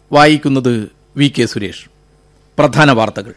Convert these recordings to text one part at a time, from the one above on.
വായിക്കുന്നത് V K Suresh പ്രധാന വാർത്തകൾ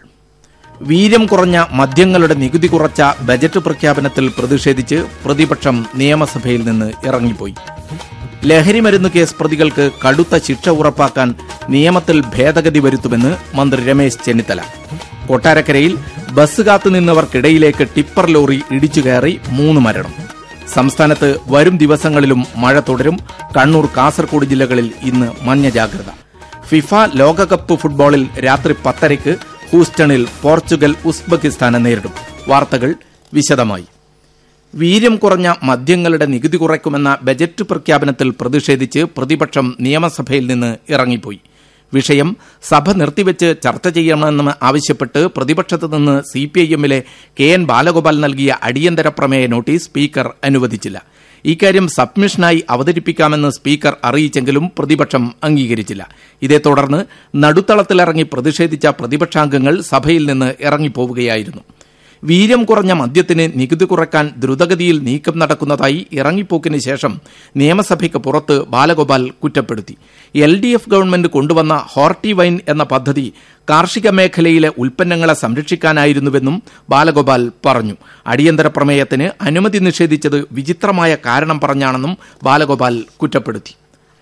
വീര്യം കുറഞ്ഞ മദ്യങ്ങളുടെ നികുതി കുറച്ച ബജറ്റ് പ്രഖ്യാപനത്തിൽ പ്രതിഷേധിച്ച് പ്രതിപക്ഷം നിയമസഭയിൽ നിന്ന് ഇറങ്ങിപ്പോയി ലഹരിമരുന്ന് കേസ് പ്രതികൾക്ക് കടുത്ത ശിക്ഷ ഉറപ്പാക്കാൻ നിയമത്തിൽ ഭേദഗതി വരുത്തുമെന്ന് മന്ത്രി രമേശ് ചെന്നിത്തല കൊട്ടാരക്കരയിൽ ബസ് കാത്തുനിന്നവർക്കിടയിലേക്ക് ടിപ്പർ ലോറി ഇടിച്ചു കയറി മൂന്ന് മരണം സംസ്ഥാനത്ത് വരും ദിവസങ്ങളിലും മഴ തുടരും കണ്ണൂർ കാസർഗോഡ് ജില്ലകളിൽ ഇന്ന് മഞ്ഞ ജാഗ്രത ഫിഫ ലോകകപ്പ് ഫുട്ബോളിൽ രാത്രി പത്തരയ്ക്ക് ഹൂസ്റ്റണിൽ പോർച്ചുഗൽ ഉസ്ബെക്കിസ്ഥാനെ നേരിടും വാർത്തകൾ വിശദമായി വീര്യം കുറഞ്ഞ മദ്യങ്ങളുടെ നികുതി കുറയ്ക്കുമെന്ന ബജറ്റ് പ്രഖ്യാപനത്തിൽ പ്രതിഷേധിച്ച് പ്രതിപക്ഷം നിയമസഭയിൽ നിന്ന് ഇറങ്ങിപ്പോയി വിഷയം സഭ നിർത്തിവെച്ച് ചർച്ച ചെയ്യണമെന്ന് ആവശ്യപ്പെട്ട് പ്രതിപക്ഷത്തു നിന്ന് സി പി ഐ എമ്മിലെ കെ എൻ ബാലഗോപാൽ നൽകിയ അടിയന്തര പ്രമേയ നോട്ടീസ് സ്പീക്കർ അനുവദിച്ചില്ല ഇക്കാര്യം സബ്മിഷനായി അവതരിപ്പിക്കാമെന്ന് സ്പീക്കർ അറിയിച്ചെങ്കിലും പ്രതിപക്ഷം അംഗീകരിച്ചില്ല ഇതേ തുടർന്ന് നടുത്തളത്തിലിറങ്ങി പ്രതിഷേധിച്ച പ്രതിപക്ഷാംഗങ്ങൾ സഭയിൽ നിന്ന് ഇറങ്ങിപ്പോവുകയായിരുന്നു വീര്യം കുറഞ്ഞ മദ്യത്തിന് നികുതി കുറയ്ക്കാൻ ദ്രുതഗതിയിൽ നീക്കം നടക്കുന്നതായി ഇറങ്ങിപ്പോക്കിന് ശേഷം നിയമസഭയ്ക്ക് പുറത്ത് ബാലഗോപാൽ കുറ്റപ്പെടുത്തി എൽ ഡി എഫ് ഗവൺമെന്റ് കൊണ്ടുവന്ന ഹോർട്ടി വൈൻ എന്ന പദ്ധതി കാർഷിക മേഖലയിലെ ഉൽപ്പന്നങ്ങളെ സംരക്ഷിക്കാനായിരുന്നുവെന്നും ബാലഗോപാൽ പറഞ്ഞു അടിയന്തര പ്രമേയത്തിന് അനുമതി നിഷേധിച്ചത് വിചിത്രമായ കാരണം പറഞ്ഞാണെന്നും ബാലഗോപാൽ കുറ്റപ്പെടുത്തി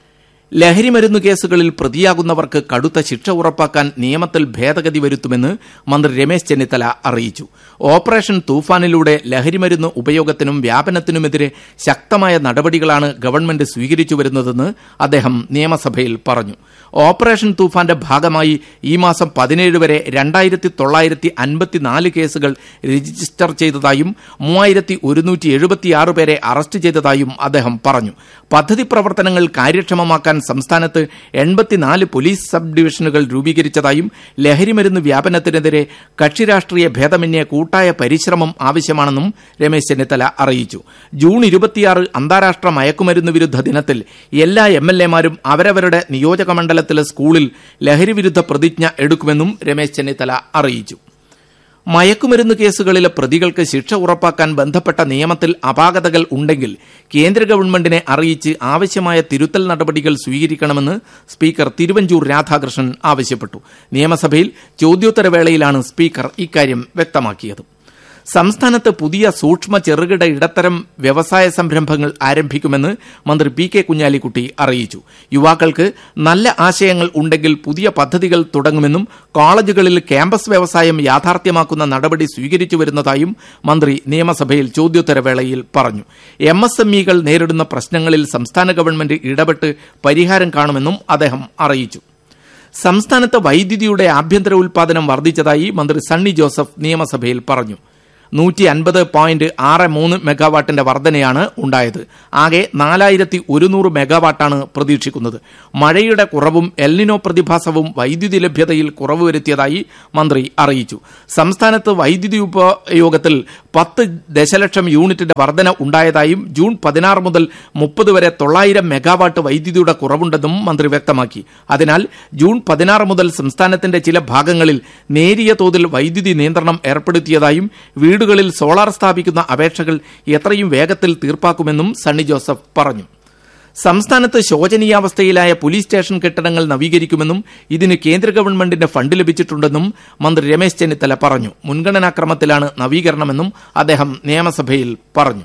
ലഹരിമരുന്ന് കേസുകളിൽ പ്രതിയാകുന്നവർക്ക് കടുത്ത ശിക്ഷ ഉറപ്പാക്കാൻ നിയമത്തിൽ ഭേദഗതി വരുത്തുമെന്ന് മന്ത്രി രമേശ് ചെന്നിത്തല അറിയിച്ചു ഓപ്പറേഷൻ തൂഫാനിലൂടെ ലഹരിമരുന്ന് ഉപയോഗത്തിനും വ്യാപനത്തിനുമെതിരെ ശക്തമായ നടപടികളാണ് ഗവൺമെന്റ് സ്വീകരിച്ചു വരുന്നതെന്ന് അദ്ദേഹം നിയമസഭയിൽ പറഞ്ഞു ഓപ്പറേഷൻ തൂഫാന്റെ ഭാഗമായി ഈ മാസം പതിനേഴ് വരെ രണ്ടായിരത്തി തൊള്ളായിരത്തി അൻപത്തിനാല് കേസുകൾ രജിസ്റ്റർ ചെയ്തതായും മൂവായിരത്തി ഒരുന്നൂറ്റി എഴുപത്തിയാറ് പേരെ അറസ്റ്റ് ചെയ്തതായും അദ്ദേഹം പറഞ്ഞു പദ്ധതി പ്രവർത്തനങ്ങൾ കാര്യക്ഷമമാക്കാൻ സംസ്ഥാനത്ത് എൺപത്തിനാല് പോലീസ് സബ് ഡിവിഷനുകൾ രൂപീകരിച്ചതായും ലഹരിമരുന്ന് വ്യാപനത്തിനെതിരെ കക്ഷിരാഷ്ട്രീയ ഭേദമന്യേ കൂട്ടായ പരിശ്രമം ആവശ്യമാണെന്നും രമേശ് ചെന്നിത്തല അറിയിച്ചു ജൂൺ ഇരുപത്തിയാറ് അന്താരാഷ്ട്ര മയക്കുമരുന്ന് വിരുദ്ധ ദിനത്തിൽ എല്ലാ എം എൽ എമാരും അവരവരുടെ നിയോജക മണ്ഡലത്തിലെ സ്കൂളിൽ ലഹരിവിരുദ്ധ പ്രതിജ്ഞ എടുക്കുമെന്നും രമേശ് ചെന്നിത്തല അറിയിച്ചു മയക്കുമരുന്ന് കേസുകളിലെ പ്രതികൾക്ക് ശിക്ഷ ഉറപ്പാക്കാൻ ബന്ധപ്പെട്ട നിയമത്തിൽ അപാകതകൾ ഉണ്ടെങ്കിൽ കേന്ദ്ര ഗവൺമെന്റിനെ അറിയിച്ച് ആവശ്യമായ തിരുത്തൽ നടപടികൾ സ്വീകരിക്കണമെന്ന് സ്പീക്കർ തിരുവഞ്ചൂർ രാധാകൃഷ്ണൻ ആവശ്യപ്പെട്ടു നിയമസഭയിൽ ചോദ്യോത്തരവേളയിലാണ് സ്പീക്കർ ഇക്കാര്യം വ്യക്തമാക്കിയത് സംസ്ഥാനത്ത് പുതിയ സൂക്ഷ്മ ചെറുകിട ഇടത്തരം വ്യവസായ സംരംഭങ്ങൾ ആരംഭിക്കുമെന്ന് മന്ത്രി പി കെ കുഞ്ഞാലിക്കുട്ടി അറിയിച്ചു യുവാക്കൾക്ക് നല്ല ആശയങ്ങൾ ഉണ്ടെങ്കിൽ പുതിയ പദ്ധതികൾ തുടങ്ങുമെന്നും കോളേജുകളിൽ ക്യാമ്പസ് വ്യവസായം യാഥാർത്ഥ്യമാക്കുന്ന നടപടി സ്വീകരിച്ചു വരുന്നതായും മന്ത്രി നിയമസഭയിൽ ചോദ്യോത്തരവേളയിൽ പറഞ്ഞു എം എസ് എം ഇകൾ നേരിടുന്ന പ്രശ്നങ്ങളിൽ സംസ്ഥാന ഗവൺമെന്റ് ഇടപെട്ട് പരിഹാരം കാണുമെന്നും അദ്ദേഹം അറിയിച്ചു സംസ്ഥാനത്ത് വൈദ്യുതിയുടെ ആഭ്യന്തര ഉൽപാദനം വർദ്ധിച്ചതായി മന്ത്രി സണ്ണി ജോസഫ് നിയമസഭയിൽ പറഞ്ഞു നൂറ്റി അൻപത് പോയിന്റ് ആറ് മൂന്ന് മെഗാവാട്ടിന്റെ വർധനയാണ് ഉണ്ടായത് ആകെ നാലായിരത്തി ഒരുന്നൂറ് മെഗാവാട്ടാണ് പ്രതീക്ഷിക്കുന്നത് മഴയുടെ കുറവും എൽനിനോ പ്രതിഭാസവും വൈദ്യുതി ലഭ്യതയിൽ കുറവ് വരുത്തിയതായി മന്ത്രി അറിയിച്ചു സംസ്ഥാനത്ത് വൈദ്യുതി ഉപയോഗത്തിൽ പത്ത് ദശലക്ഷം യൂണിറ്റിന്റെ വർധന ഉണ്ടായതായും ജൂൺ പതിനാറ് മുതൽ മുപ്പത് വരെ തൊള്ളായിരം മെഗാവാട്ട് വൈദ്യുതിയുടെ കുറവുണ്ടെന്നും മന്ത്രി വ്യക്തമാക്കി അതിനാൽ ജൂൺ പതിനാറ് മുതൽ സംസ്ഥാനത്തിന്റെ ചില ഭാഗങ്ങളിൽ നേരിയ തോതിൽ വൈദ്യുതി നിയന്ത്രണം ഏർപ്പെടുത്തിയതായും വീടുകളിൽ സോളാർ സ്ഥാപിക്കുന്ന അപേക്ഷകൾ എത്രയും വേഗത്തിൽ തീർപ്പാക്കുമെന്നും സണ്ണി ജോസഫ് പറഞ്ഞു സംസ്ഥാനത്ത് ശോചനീയാവസ്ഥയിലായ പോലീസ് സ്റ്റേഷൻ കെട്ടിടങ്ങൾ നവീകരിക്കുമെന്നും ഇതിന് കേന്ദ്ര ഗവൺമെന്റിന്റെ ഫണ്ട് ലഭിച്ചിട്ടുണ്ടെന്നും മന്ത്രി രമേശ് ചെന്നിത്തല പറഞ്ഞു മുൻഗണനാക്രമത്തിലാണ് നവീകരണമെന്നും അദ്ദേഹം നിയമസഭയിൽ പറഞ്ഞു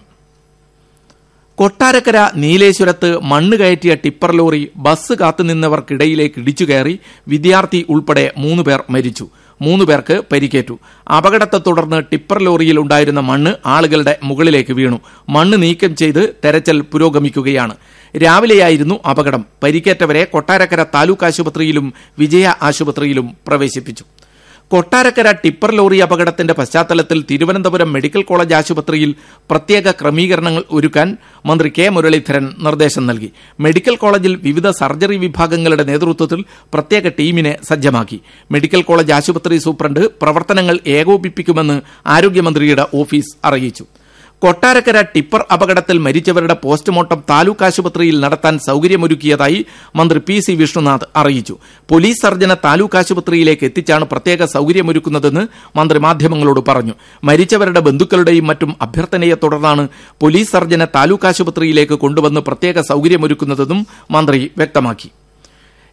കൊട്ടാരക്കര നീലേശ്വരത്ത് മണ്ണ് കയറ്റിയ ടിപ്പർ ലോറി ബസ് കാത്തുനിന്നവർക്കിടയിലേക്ക് ഇടിച്ചുകയറി വിദ്യാർത്ഥി ഉൾപ്പെടെ മൂന്ന് പേർ മരിച്ചു മൂന്ന് പേർക്ക് പരിക്കേറ്റു അപകടത്തെ തുടർന്ന് ടിപ്പർ ലോറിയിൽ ഉണ്ടായിരുന്ന മണ്ണ് ആളുകളുടെ മുകളിലേക്ക് വീണു മണ്ണ് നീക്കം ചെയ്ത് തെരച്ചിൽ പുരോഗമിക്കുകയാണ് രാവിലെയായിരുന്നു അപകടം പരിക്കേറ്റവരെ കൊട്ടാരക്കര താലൂക്ക് ആശുപത്രിയിലും വിജയ ആശുപത്രിയിലും പ്രവേശിപ്പിച്ചു കൊട്ടാരക്കര ടിപ്പർ ലോറി അപകടത്തിന്റെ പശ്ചാത്തലത്തിൽ തിരുവനന്തപുരം മെഡിക്കൽ കോളേജ് ആശുപത്രിയിൽ പ്രത്യേക ക്രമീകരണങ്ങൾ ഒരുക്കാൻ മന്ത്രി കെ മുരളീധരൻ നിർദ്ദേശം നൽകി മെഡിക്കൽ കോളേജിൽ വിവിധ സർജറി വിഭാഗങ്ങളുടെ നേതൃത്വത്തിൽ പ്രത്യേക ടീമിനെ സജ്ജമാക്കി മെഡിക്കൽ കോളേജ് ആശുപത്രി സൂപ്രണ്ട് പ്രവർത്തനങ്ങൾ ഏകോപിപ്പിക്കുമെന്ന് ആരോഗ്യമന്ത്രിയുടെ ഓഫീസ് അറിയിച്ചു കൊട്ടാരക്കര ടിപ്പർ അപകടത്തിൽ മരിച്ചവരുടെ പോസ്റ്റ്മോർട്ടം താലൂക്ക് ആശുപത്രിയിൽ നടത്താൻ സൌകര്യമൊരുക്കിയതായി മന്ത്രി പി സി വിഷ്ണുനാഥ് അറിയിച്ചു പോലീസ് സർജനെ താലൂക്ക് ആശുപത്രിയിലേക്ക് എത്തിച്ചാണ് പ്രത്യേക സൌകര്യമൊരുക്കുന്നതെന്ന് മന്ത്രി മാധ്യമങ്ങളോട് പറഞ്ഞു മരിച്ചവരുടെ ബന്ധുക്കളുടെയും മറ്റും അഭ്യർത്ഥനയെ തുടർന്നാണ് പോലീസ് സർജനെ താലൂക്ക് ആശുപത്രിയിലേക്ക് കൊണ്ടുവന്ന് പ്രത്യേക സൌകര്യമൊരുക്കുന്നതെന്നും മന്ത്രി വ്യക്തമാക്കി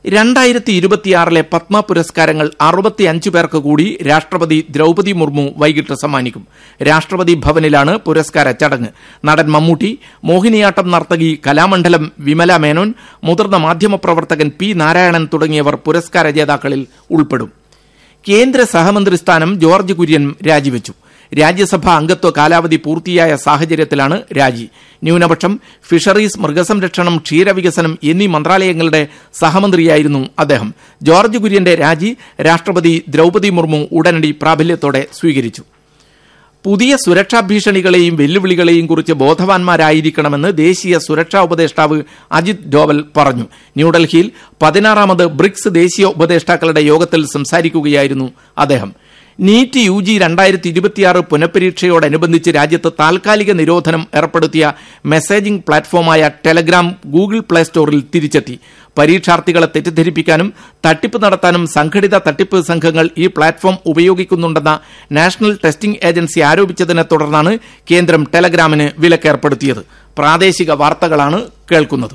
രണ്ടായിരത്തി ഇരുപത്തിയാറിലെ പത്മ പുരസ്കാരങ്ങൾ അറുപത്തിയഞ്ചു പേർക്ക് കൂടി രാഷ്ട്രപതി ദ്രൗപതി മുർമു വൈകിട്ട് സമ്മാനിക്കും രാഷ്ട്രപതി ഭവനിലാണ് പുരസ്കാര ചടങ്ങ് നടൻ മമ്മൂട്ടി മോഹിനിയാട്ടം നർത്തകി കലാമണ്ഡലം വിമല മേനോൻ മുതിർന്ന മാധ്യമപ്രവർത്തകൻ പി നാരായണൻ തുടങ്ങിയവർ പുരസ്കാര ജേതാക്കളിൽ ഉൾപ്പെടും കേന്ദ്ര സഹമന്ത്രി സ്ഥാനം ജോർജ് കുര്യൻ രാജിവെച്ചു രാജ്യസഭാ അംഗത്വ കാലാവധി പൂർത്തിയായ സാഹചര്യത്തിലാണ് രാജി ന്യൂനപക്ഷം ഫിഷറീസ് മൃഗസംരക്ഷണം ക്ഷീരവികസനം എന്നീ മന്ത്രാലയങ്ങളുടെ സഹമന്ത്രിയായിരുന്നു അദ്ദേഹം ജോർജ് കുര്യന്റെ രാജി രാഷ്ട്രപതി ദ്രൗപതി മുർമു ഉടനടി പ്രാബല്യത്തോടെ സ്വീകരിച്ചു പുതിയ സുരക്ഷാ ഭീഷണികളെയും വെല്ലുവിളികളെയും കുറിച്ച് ബോധവാന്മാരായിരിക്കണമെന്ന് ദേശീയ സുരക്ഷാ ഉപദേഷ്ടാവ് അജിത് ഡോവൽ പറഞ്ഞു ന്യൂഡൽഹിയിൽ പതിനാറാമത് ബ്രിക്സ് ദേശീയ ഉപദേഷ്ടാക്കളുടെ യോഗത്തിൽ സംസാരിക്കുകയായിരുന്നു അദ്ദേഹം നീറ്റ് യു ജി രണ്ടായിരത്തി ഇരുപത്തിയാറ് പുനഃപരീക്ഷയോടനുബന്ധിച്ച് രാജ്യത്ത് താൽക്കാലിക നിരോധനം ഏർപ്പെടുത്തിയ മെസ്സേജിംഗ് പ്ലാറ്റ്ഫോമായ ടെലഗ്രാം ഗൂഗിൾ പ്ലേ സ്റ്റോറിൽ തിരിച്ചെത്തി പരീക്ഷാർത്ഥികളെ തെറ്റിദ്ധരിപ്പിക്കാനും തട്ടിപ്പ് നടത്താനും സംഘടിത തട്ടിപ്പ് സംഘങ്ങൾ ഈ പ്ലാറ്റ്ഫോം ഉപയോഗിക്കുന്നുണ്ടെന്ന നാഷണൽ ടെസ്റ്റിംഗ് ഏജൻസി ആരോപിച്ചതിനെ തുടർന്നാണ് കേന്ദ്രം ടെലഗ്രാമിന് വിലക്കേർപ്പെടുത്തിയത് പ്രാദേശിക വാർത്തകളാണ് കേൾക്കുന്നത്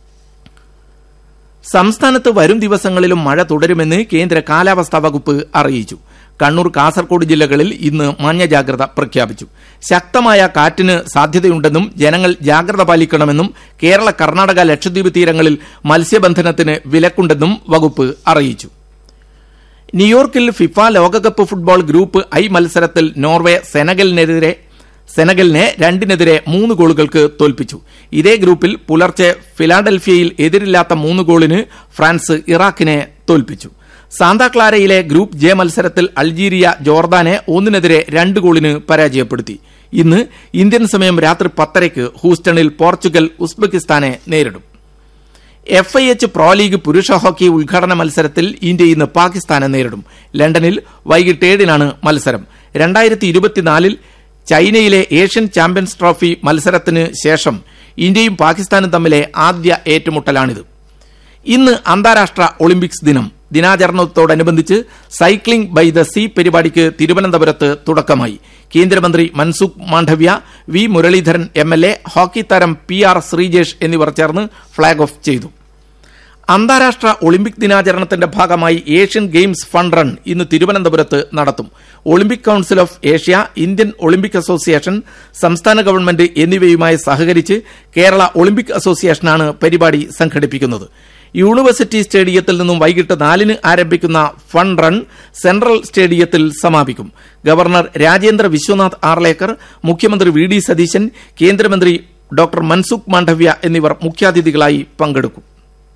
സംസ്ഥാനത്ത് വരും ദിവസങ്ങളിലും മഴ തുടരുമെന്ന് കേന്ദ്ര കാലാവസ്ഥാ വകുപ്പ് അറിയിച്ചു കണ്ണൂർ കാസർഗോഡ് ജില്ലകളിൽ ഇന്ന് മഞ്ഞ ജാഗ്രത പ്രഖ്യാപിച്ചു ശക്തമായ കാറ്റിന് സാധ്യതയുണ്ടെന്നും ജനങ്ങൾ ജാഗ്രത പാലിക്കണമെന്നും കേരള കർണാടക ലക്ഷദ്വീപ് തീരങ്ങളിൽ മത്സ്യബന്ധനത്തിന് വിലക്കുണ്ടെന്നും വകുപ്പ് അറിയിച്ചു ന്യൂയോർക്കിൽ ഫിഫ ലോകകപ്പ് ഫുട്ബോൾ ഗ്രൂപ്പ് ഐ മത്സരത്തിൽ നോർവേ സെനഗലിനെതിരെ സെനഗലിനെ രണ്ടിനെതിരെ മൂന്ന് ഗോളുകൾക്ക് തോൽപ്പിച്ചു ഇതേ ഗ്രൂപ്പിൽ പുലർച്ചെ ഫിലാഡൽഫിയയിൽ എതിരില്ലാത്ത മൂന്ന് ഗോളിന് ഫ്രാൻസ് ഇറാഖിനെ തോൽപ്പിച്ചു സാന്താക്ലാരയിലെ ഗ്രൂപ്പ് ജെ മത്സരത്തിൽ അൾജീരിയ ജോർദാനെ ഒന്നിനെതിരെ രണ്ട് ഗോളിന് പരാജയപ്പെടുത്തി ഇന്ന് ഇന്ത്യൻ സമയം രാത്രി പത്തരയ്ക്ക് ഹൂസ്റ്റണിൽ പോർച്ചുഗൽ ഉസ്ബെക്കിസ്ഥാനെ നേരിടും F I H pro league പുരുഷ ഹോക്കി ഉദ്ഘാടന മത്സരത്തിൽ ഇന്ത്യ ഇന്ന് പാകിസ്ഥാനെ നേരിടും ലണ്ടനിൽ വൈകിട്ട് ഏഴിനാണ് മത്സരം രണ്ടായിരത്തി ഇരുപത്തിനാലിൽ ചൈനയിലെ ഏഷ്യൻ ചാമ്പ്യൻസ് ട്രോഫി മത്സരത്തിന് ശേഷം ഇന്ത്യയും പാകിസ്ഥാനും തമ്മിലെ ആദ്യ ഏറ്റുമുട്ടലാണിത് ഇന്ന് അന്താരാഷ്ട്ര ഒളിമ്പിക്സ് ദിനം ദിനാചരണത്തോടനുബന്ധിച്ച് സൈക്ലിംഗ് ബൈ ദ സീ പരിപാടിക്ക് തിരുവനന്തപുരത്ത് തുടക്കമായി കേന്ദ്രമന്ത്രി Mansukh Mandaviya V Muraleedharan M L A hockey താരം പി ആർ ശ്രീജേഷ് എന്നിവർ ചേർന്ന് ഫ്ളാഗ് ഓഫ് ചെയ്തു അന്താരാഷ്ട്ര ഒളിമ്പിക് ദിനാചരണത്തിന്റെ ഭാഗമായി ഏഷ്യൻ ഗെയിംസ് ഫണ്ട് റൺ ഇന്ന് തിരുവനന്തപുരത്ത് നടത്തും Olympic council of Asia Indian Olympic association സംസ്ഥാന ഗവൺമെന്റ് എന്നിവയുമായി സഹകരിച്ച് കേരള ഒളിമ്പിക് അസോസിയേഷനാണ് പരിപാടി സംഘടിപ്പിക്കുന്നത് യൂണിവേഴ്സിറ്റി സ്റ്റേഡിയത്തിൽ നിന്നും വൈകിട്ട് നാലിന് ആരംഭിക്കുന്ന ഫണ്ട് റൺ സെൻട്രൽ സ്റ്റേഡിയത്തിൽ സമാപിക്കും ഗവർണർ രാജേന്ദ്ര വിശ്വനാഥ് ആർലേക്കർ മുഖ്യമന്ത്രി വി ഡി സതീശൻ കേന്ദ്രമന്ത്രി ഡോക്ടർ മൻസുഖ് മാണ്ഡവ്യ എന്നിവർ മുഖ്യാതിഥികളായി പങ്കെടുക്കും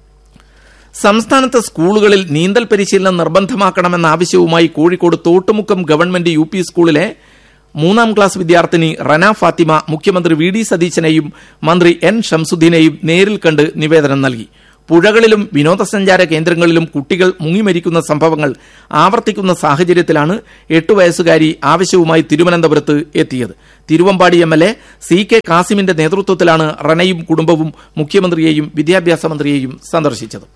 സംസ്ഥാനത്ത് സ്കൂളുകളിൽ നീന്തൽ പരിശീലനം നിർബന്ധമാക്കണമെന്ന ആവശ്യവുമായി Kozhikode Thottumukkam government U P സ്കൂളിലെ മൂന്നാം ക്ലാസ് വിദ്യാർത്ഥിനി റന ഫാത്തിമ മുഖ്യമന്ത്രി വി ഡി സതീശനെയും മന്ത്രി എൻ ഷംസുദ്ദീനെയും നേരിൽ കണ്ട് നിവേദനം നൽകി പുഴകളിലും വിനോദസഞ്ചാര കേന്ദ്രങ്ങളിലും കുട്ടികൾ മുങ്ങിമരിക്കുന്ന സംഭവങ്ങൾ ആവർത്തിക്കുന്ന സാഹചര്യത്തിലാണ് എട്ടു വയസ്സുകാരി ആവശ്യവുമായി തിരുവനന്തപുരത്ത് എത്തിയത് Thiruvambady M L A C K കാസിമിന്റെ നേതൃത്വത്തിലാണ് റനയും കുടുംബവും മുഖ്യമന്ത്രിയെയും വിദ്യാഭ്യാസ മന്ത്രിയെയും സന്ദർശിച്ചത്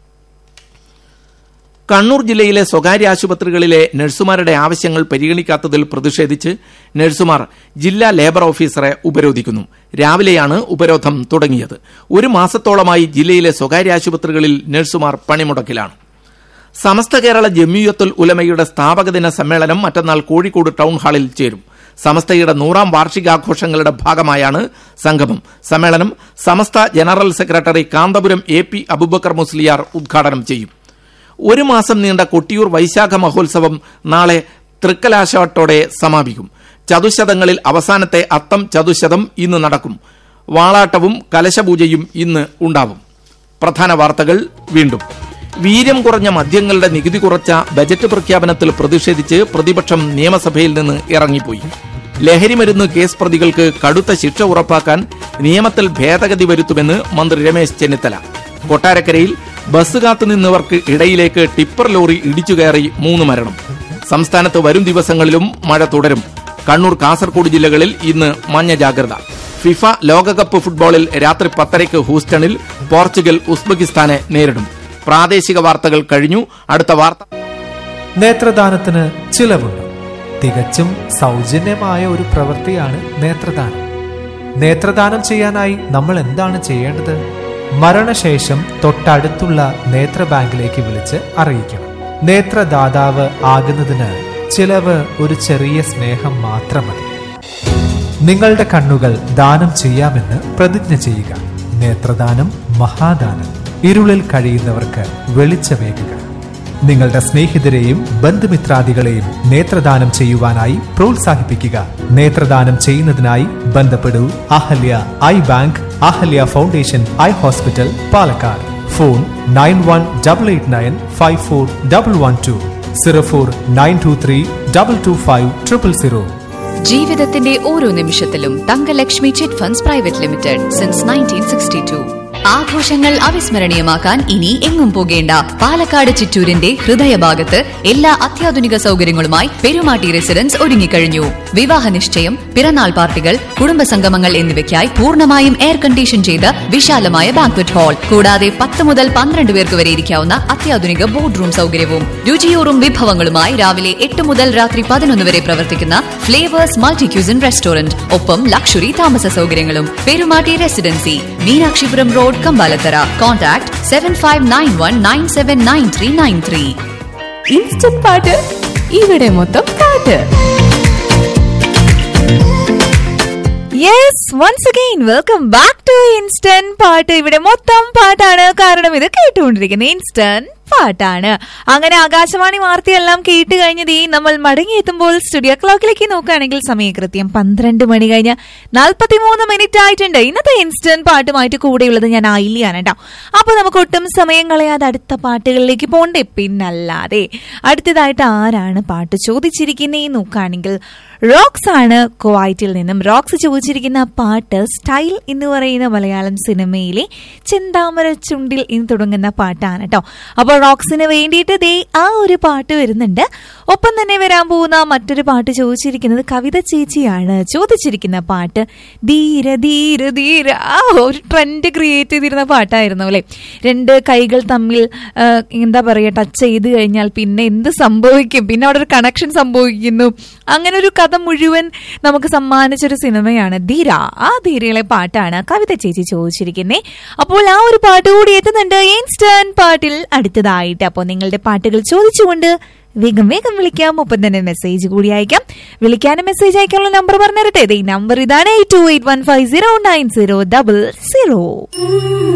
കണ്ണൂർ ജില്ലയിലെ സ്വകാര്യ ആശുപത്രികളിലെ നഴ്സുമാരുടെ ആവശ്യങ്ങൾ പരിഗണിക്കാത്തതിൽ പ്രതിഷേധിച്ച് നഴ്സുമാർ ജില്ലാ ലേബർ ഓഫീസറെ ഉപരോധിക്കുന്നു രാവിലെയാണ് ഉപരോധം തുടങ്ങിയത് ഒരു മാസത്തോളമായി ജില്ലയിലെ സ്വകാര്യ ആശുപത്രികളിൽ നഴ്സുമാർ പണിമുടക്കിലാണ് സമസ്ത കേരള ജമിയത്തുൽ ഉലമയുടെ സ്ഥാപക ദിന സമ്മേളനം മറ്റന്നാൾ കോഴിക്കോട് ടൗൺ ഹാളിൽ ചേരും സമസ്തയുടെ നൂറാം വാർഷികാഘോഷങ്ങളുടെ ഭാഗമായാണ് സംഗമം സമ്മേളനം Samastha general secretary Kanthapuram A P Abubakar Musliyar ഉദ്ഘാടനം ചെയ്യും ഒരു മാസം നീണ്ട കൊട്ടിയൂർ വൈശാഖ മഹോത്സവം നാളെ തൃക്കലാശാട്ടോടെ സമാപിക്കും ചതുശതങ്ങളിൽ അവസാനത്തെ അത്തം ചതുശതം ഇന്ന് നടക്കും വാളാട്ടവും കലശപൂജയും ഇന്ന് ഉണ്ടാവും പ്രധാന വാർത്തകൾ വീണ്ടും വീര്യം കുറഞ്ഞ മദ്യങ്ങളുടെ നികുതി കുറച്ച ബജറ്റ് പ്രഖ്യാപനത്തിൽ പ്രതിഷേധിച്ച് പ്രതിപക്ഷം നിയമസഭയിൽ നിന്ന് ഇറങ്ങിപ്പോയി ലഹരിമരുന്ന് കേസ് പ്രതികൾക്ക് കടുത്ത ശിക്ഷ ഉറപ്പാക്കാൻ നിയമത്തിൽ ഭേദഗതി വരുത്തുമെന്ന് മന്ത്രി രമേശ് ചെന്നിത്തല കൊട്ടാരക്കരയിൽ ബസ് കാത്തുനിന്നവർക്ക് ഇടയിലേക്ക് ടിപ്പർ ലോറി ഇടിച്ചുകയറി മൂന്ന് മരണം സംസ്ഥാനത്ത് വരും ദിവസങ്ങളിലും മഴ തുടരും കണ്ണൂർ കാസർഗോഡ് ജില്ലകളിൽ ഇന്ന് മഞ്ഞ ജാഗ്രത ഫിഫ ലോകകപ്പ് ഫുട്ബോളിൽ രാത്രി പത്തരയ്ക്ക് ഹൂസ്റ്റണിൽ പോർച്ചുഗൽ ഉസ്ബെക്കിസ്ഥാനെ നേരിടും പ്രാദേശിക വാർത്തകൾ കഴിഞ്ഞു അടുത്ത വാർത്ത നേത്രദാനത്തിന് ചിലവുണ്ട് തികച്ചും സൗജന്യമായ ഒരു പ്രവൃത്തിയാണ് നേത്രദാനം നേത്രദാനം ചെയ്യാനായി നമ്മൾ എന്താണ് ചെയ്യേണ്ടത് മരണശേഷം തൊട്ടടുത്തുള്ള നേത്ര ബാങ്കിലേക്ക് വിളിച്ച് അറിയിക്കണം നേത്രദാതാവ് ആകുന്നതിന് ചിലവ് ഒരു ചെറിയ സ്നേഹം മാത്രം മതി നിങ്ങളുടെ കണ്ണുകൾ ദാനം ചെയ്യാമെന്ന് പ്രതിജ്ഞ ചെയ്യുക നേത്രദാനം മഹാദാനം ഇരുളിൽ കഴിയുന്നവർക്ക് വെളിച്ചമേകുക നിങ്ങളുടെ സ്നേഹിതരെയും ബന്ധുമിത്രാദികളെയും നേത്രദാനം ചെയ്യുവാനായി പ്രോത്സാഹിപ്പിക്കുക നേത്രദാനം ചെയ്യുന്നതിനായി ബന്ധപ്പെടൂ Ahalya eye bank Ahalya foundation eye hospital Palakkad phone nine one double eight nine five four double one two zero four nine two three double two five triple zero ജീവിതത്തിന്റെ ഓരോ നിമിഷത്തിലും Thangalakshmi chit funds private limited since nineteen sixty two ആഘോഷങ്ങൾ അവിസ്മരണീയമാക്കാൻ ഇനി എങ്ങും പോകേണ്ട പാലക്കാട് ചിറ്റൂരിന്റെ ഹൃദയഭാഗത്ത് എല്ലാ അത്യാധുനിക സൗകര്യങ്ങളുമായി പെരുമാട്ടി റെസിഡൻസ് ഒരുങ്ങിക്കഴിഞ്ഞു വിവാഹ നിശ്ചയം പിറന്നാൾ പാർട്ടികൾ കുടുംബസംഗമങ്ങൾ എന്നിവയ്ക്കായി പൂർണ്ണമായും എയർ കണ്ടീഷൻ ചെയ്ത വിശാലമായ ബാങ്ക്വറ്റ് ഹാൾ കൂടാതെ പത്ത് മുതൽ പന്ത്രണ്ട് പേർക്ക് വരെ ഇരിക്കാവുന്ന അത്യാധുനിക ബോർഡ് റൂം സൗകര്യവും രുചിയൂറും വിഭവങ്ങളുമായി രാവിലെ എട്ട് മുതൽ രാത്രി പതിനൊന്ന് വരെ പ്രവർത്തിക്കുന്ന ഫ്ലേവേഴ്സ് മൾട്ടി ക്യൂസിൻ റെസ്റ്റോറന്റ് ഒപ്പം ലക്ഷറി താമസ സൗകര്യങ്ങളും Perumatty residency Meenakshipuram road Kambalathara contact seven five nine one nine seven nine three nine three instant പാട്ട് ഇവിടെ മൊത്തം പാട്ട് yes once again welcome back to instant പാട്ട് ഇവിടെ മൊത്തം പാട്ടാണ് കാരണം ഇത് കേട്ടുകൊണ്ടിരിക്കുന്ന ഇൻസ്റ്റന്റ് പാട്ടാണ് അങ്ങനെ ആകാശവാണി വാർത്തയെല്ലാം കേട്ട് കഴിഞ്ഞത് ഈ നമ്മൾ മടങ്ങിയെത്തുമ്പോൾ സ്റ്റുഡിയോ ക്ലോക്കിലേക്ക് നോക്കുകയാണെങ്കിൽ സമയം കൃത്യം പന്ത്രണ്ട് മണി കഴിഞ്ഞ് നാൽപ്പത്തിമൂന്ന് മിനിറ്റ് ആയിട്ടുണ്ട് ഇന്നത്തെ ഇൻസ്റ്റന്റ് പാട്ടുമായിട്ട് കൂടെയുള്ളത് ഞാൻ ആയില്ലാണ് കേട്ടോ അപ്പൊ നമുക്ക് ഒട്ടും സമയം കളയാതെ അടുത്ത പാട്ടുകളിലേക്ക് പോണ്ടേ പിന്നല്ലാതെ അടുത്തതായിട്ട് ആരാണ് പാട്ട് ചോദിച്ചിരിക്കുന്നേ നോക്കുകയാണെങ്കിൽ റോക്സ് ആണ് കുവൈറ്റിൽ നിന്നും റോക്സ് ചോദിച്ചിരിക്കുന്ന പാട്ട് സ്റ്റൈൽ എന്ന് പറയുന്ന മലയാളം സിനിമയിലെ ചെന്താമര ചുണ്ടിൽ എന്ന് തുടങ്ങുന്ന പാട്ടാണ് കേട്ടോ അപ്പോൾ റോക്സിന് വേണ്ടിയിട്ട് ദേ ആ ഒരു പാട്ട് വരുന്നുണ്ട് ഒപ്പം തന്നെ വരാൻ പോകുന്ന മറ്റൊരു പാട്ട് ചോദിച്ചിരിക്കുന്നത് കവിത ചേച്ചിയാണ് ചോദിച്ചിരിക്കുന്ന പാട്ട് ധീര ധീര ധീര ആ ഒരു ട്രെൻഡ് ക്രിയേറ്റ് ചെയ്തിരുന്ന പാട്ടായിരുന്നു അല്ലെ രണ്ട് കൈകൾ തമ്മിൽ ആ, എന്താ പറയുക ടച്ച് ചെയ്ത് കഴിഞ്ഞാൽ പിന്നെ എന്ത് സംഭവിക്കും പിന്നെ അവിടെ ഒരു കണക്ഷൻ സംഭവിക്കുന്നു അങ്ങനെ ഒരു കഥ മുഴുവൻ നമുക്ക് സമ്മാനിച്ചൊരു സിനിമയാണ് ധീര ആ ധീരയിലെ പാട്ടാണ് കവിത ചേച്ചി ചോദിച്ചിരിക്കുന്നേ അപ്പോൾ ആ ഒരു പാട്ട് കൂടി എത്തുന്നുണ്ട് ഇൻസ്റ്റന്റ് പാട്ടിൽ അടുത്തതായിട്ട് അപ്പോൾ നിങ്ങളുടെ പാട്ടുകൾ ചോദിച്ചുകൊണ്ട് വേഗം വേഗം വിളിക്കാം ഒപ്പം തന്നെ മെസ്സേജ് കൂടി അയക്കാം വിളിക്കാനും മെസ്സേജ് അയക്കാനുള്ള നമ്പർ പറഞ്ഞു തരട്ടെ ഈ നമ്പർ ഇതാണ് eight two eight one five zero nine zero double zero